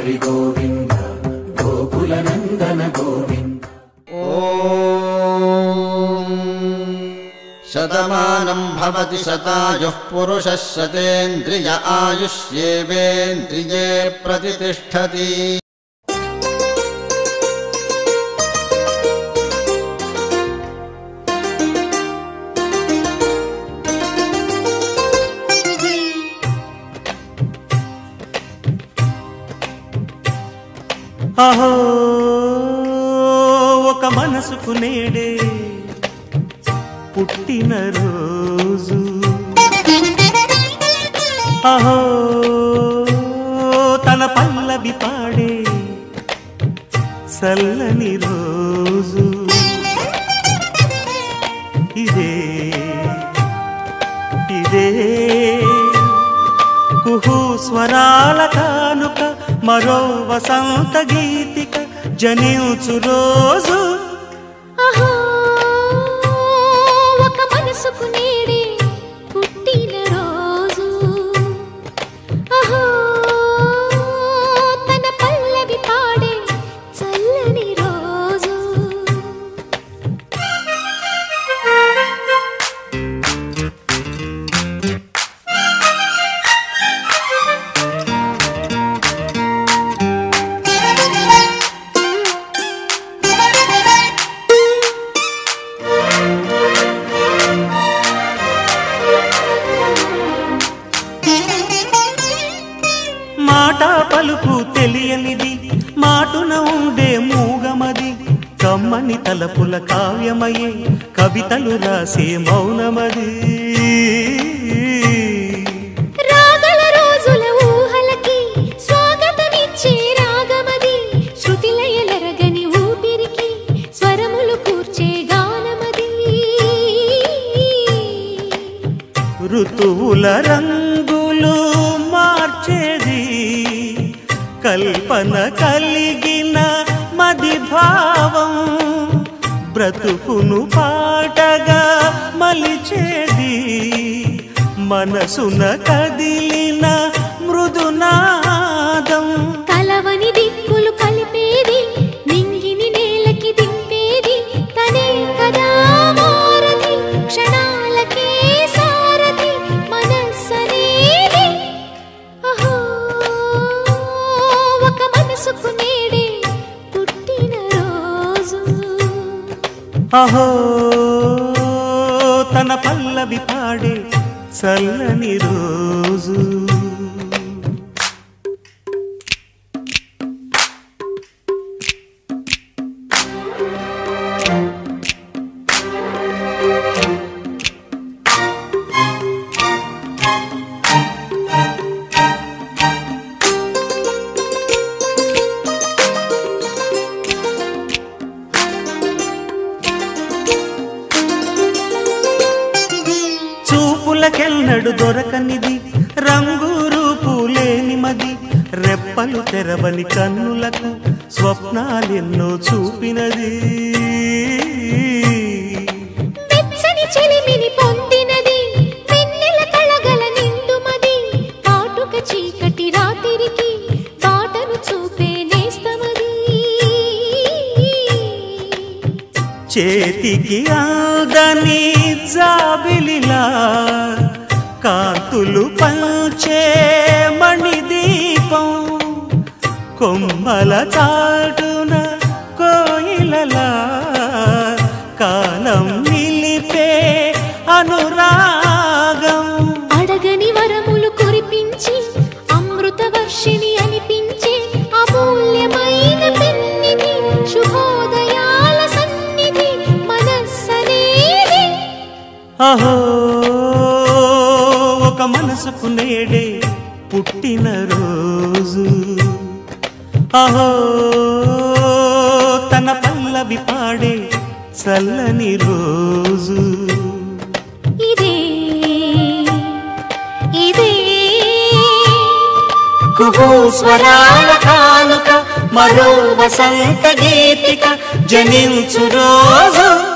హరి గోవింద గోకుల నందన గోవింద శతమానం భవతి శతాయుః పురుషः శతేంద్రియ ఆయుష్యేవేంద్రియే ప్రతిష్టతి అహో ఒక మనసుకు నేడే పుట్టిన రోజు అహో తన పల్లవి పాడే చల్లని రోజు ఇదే ఇదే కుహు స్వరాల కానుక మరో వసంత గీతిక జనించు రోజు అహో ఒక మనసుకు నేడే పుట్టిన రోజు అహో తన పల్లవి పాడే చల్లని రోజు మాట పలుకు తెలియనిది మాటున ఉండే మూగమది కమ్మని తలపుల కావ్యమయే కవితలు రాసే మౌనమది రాగల రోజుల ఊహలకి స్వాగతమిచ్చే రాగమది శృతిలయలరగని ఊపిరికి స్వరములు కూర్చే గానమది ఋతువుల రంగులు మార్చేది కల్పన కలిగిన మది భావం బ్రతుకును పాటగా మలిచేది మనసున కదిలిన మృదునాదం కలవని దిక్కులు కలిపేది నింగిని నేలకి దింపేది తనే కదా మారది క్షణాలకే సారథి మనస్సనేది అహో ఒక మనసుకు నేడే పుట్టిన రోజు అహో తన పల్లవి పాడే చల్లని రోజు చూపులకెన్నడు దొరకనిది రంగు రూపు లేని మది రెప్పలు తెరవని కన్నులకు స్వప్నాలెన్నో చూపినది వెచ్చని చెలిమిని పొందినది వెన్నెల కళగల నిండుమది కాటుక చీకటి రాత్రికి బాటను చూపే నేస్తమది చేతికి ఆదని జాబిలిలా కాంతులు పంచే మణిదీపం కొమ్మల చాటున కోయిలలా కాలం నిలిపే అనురాగం అడగని వరములు కురిపించి అమృత వర్షిణి అనిపించే అమూల్యమైన పెన్నిధి శుభోదయాల సన్నిధి మనస్సనేది అహో ఒక మనసుకు నేడే పుట్టిన రోజు అహో తన పల్లవి పాడే చల్లని రోజు ఇదే ఇదే కుహు స్వరాల కానుక మరో వసంత గీతిక జనించు రోజు